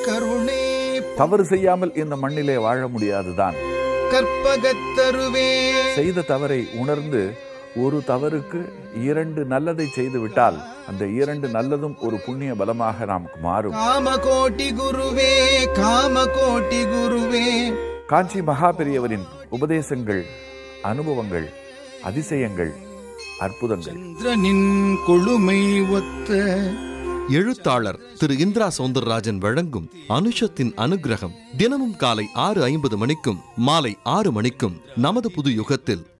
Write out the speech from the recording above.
கருணே தவறு செய்யாமல் இந்த மண்ணிலே வாழ முடியாதுதான் கற்பகத்தருவே செய்த தவறை உணர்ந்து ஒரு தவறுக்கு இரண்டு நல்லதை செய்து விட்டால் அந்த இரண்டு நல்லதும் ஒரு புண்ணிய பலமாக நமக்கு மாறும் காமகோட்டி குருவே காமகோட்டி குருவே காஞ்சி மகா பெரியவரின் உபதேசங்கள் அனுபவங்கள் அதிசயங்கள் அற்புதங்கள் சந்திரனின் கொழுமை ஒத்த எழுத்தாளர் திரு இந்திரா சௌந்தரராஜன் வழங்கும் அனுஷத்தின் அனுக்கிரகம் தினமும் காலை ஆறு ஐம்பது மணிக்கும் மாலை ஆறு மணிக்கும் நமது புது யுகத்தில்